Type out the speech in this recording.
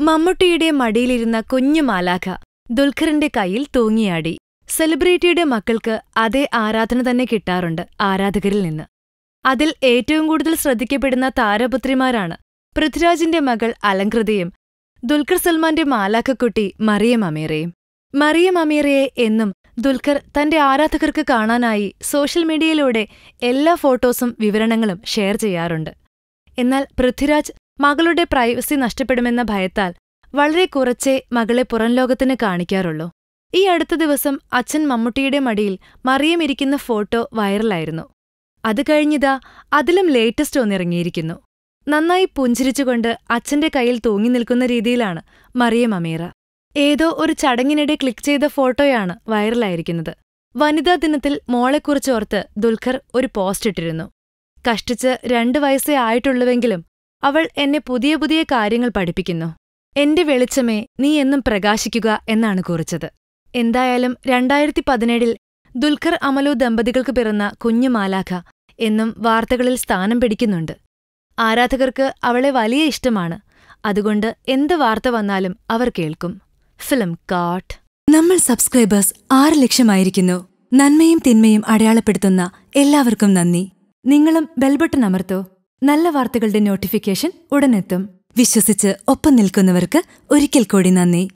മമ്മൂട്ടിയുടെ മടിയിലിരുന്ന കുഞ്ഞു മാലാഖ ദുൽഖറിന്റെ കയ്യിൽ തൂങ്ങിയാടി സെലിബ്രിറ്റിയുടെ മക്കൾക്ക് അതേ ആരാധന തന്നെ കിട്ടാറുണ്ട് ആരാധകരിൽ നിന്ന് അതിൽ ഏറ്റവും കൂടുതൽ ശ്രദ്ധിക്കപ്പെടുന്ന താരപുത്രിമാരാണ് പൃഥ്വിരാജിന്റെ മകൾ അലങ്കൃതയും ദുൽഖർ സൽമാന്റെ മാലാഖക്കുട്ടി മറിയം അമീറയും മറിയം അമീറയെ എന്നും ദുൽഖർ തന്റെ ആരാധകർക്ക് കാണാനായി സോഷ്യൽ മീഡിയയിലൂടെ എല്ലാ ഫോട്ടോസും വിവരണങ്ങളും ഷെയർ ചെയ്യാറുണ്ട് എന്നാൽ പൃഥ്വിരാജ് മകളുടെ പ്രൈവസി നഷ്ടപ്പെടുമെന്ന ഭയത്താൽ വളരെ കുറച്ചേ മകളെ പുറംലോകത്തിന് കാണിക്കാറുള്ളൂ ഈ അടുത്ത ദിവസം അച്ഛൻ മമ്മൂട്ടിയുടെ മടിയിൽ മറിയം ഇരിക്കുന്ന ഫോട്ടോ വൈറലായിരുന്നു അത് കഴിഞ്ഞിതാ അതിലും ലേറ്റസ്റ്റ് ഒന്നിറങ്ങിയിരിക്കുന്നു നന്നായി പുഞ്ചിരിച്ചുകൊണ്ട് അച്ഛന്റെ കയ്യിൽ തൂങ്ങി നിൽക്കുന്ന രീതിയിലാണ് മറിയം അമീറ ഏതോ ഒരു ചടങ്ങിനിടെ ക്ലിക്ക് ചെയ്ത ഫോട്ടോയാണ് വൈറലായിരിക്കുന്നത് വനിതാ ദിനത്തിൽ മോളെക്കുറിച്ചോർത്ത് ദുൽഖർ ഒരു പോസ്റ്റ് ഇട്ടിരുന്നു കഷ്ടിച്ച് രണ്ടു വയസ്സേ ആയിട്ടുള്ളുവെങ്കിലും അവൾ എന്നെ പുതിയ പുതിയ കാര്യങ്ങൾ പഠിപ്പിക്കുന്നു എന്റെ വെളിച്ചമേ നീ എന്നും പ്രകാശിക്കുക എന്നാണ് കുറിച്ചത് എന്തായാലും രണ്ടായിരത്തി പതിനേഴിൽ ദുൽഖർ അമലു ദമ്പതികൾക്ക് പിറന്ന കുഞ്ഞു മാലാഖ എന്നും വാർത്തകളിൽ സ്ഥാനം പിടിക്കുന്നുണ്ട് ആരാധകർക്ക് അവളെ വലിയ ഇഷ്ടമാണ് അതുകൊണ്ട് എന്ത് വാർത്ത വന്നാലും അവർ കേൾക്കും ഫിലിം കാട്ട് നമ്മൾ സബ്സ്ക്രൈബേഴ്സ് ആറ് ലക്ഷമായിരിക്കുന്നു നന്മയും തിന്മയും അടയാളപ്പെടുത്തുന്ന എല്ലാവർക്കും നന്ദി നിങ്ങളും ബെൽബട്ടൺ അമർത്തോ നല്ല വാർത്തകളുടെ നോട്ടിഫിക്കേഷൻ ഉടനെത്തും വിശ്വസിച്ച് ഒപ്പം നിൽക്കുന്നവർക്ക് ഒരിക്കൽ കൂടി നന്ദി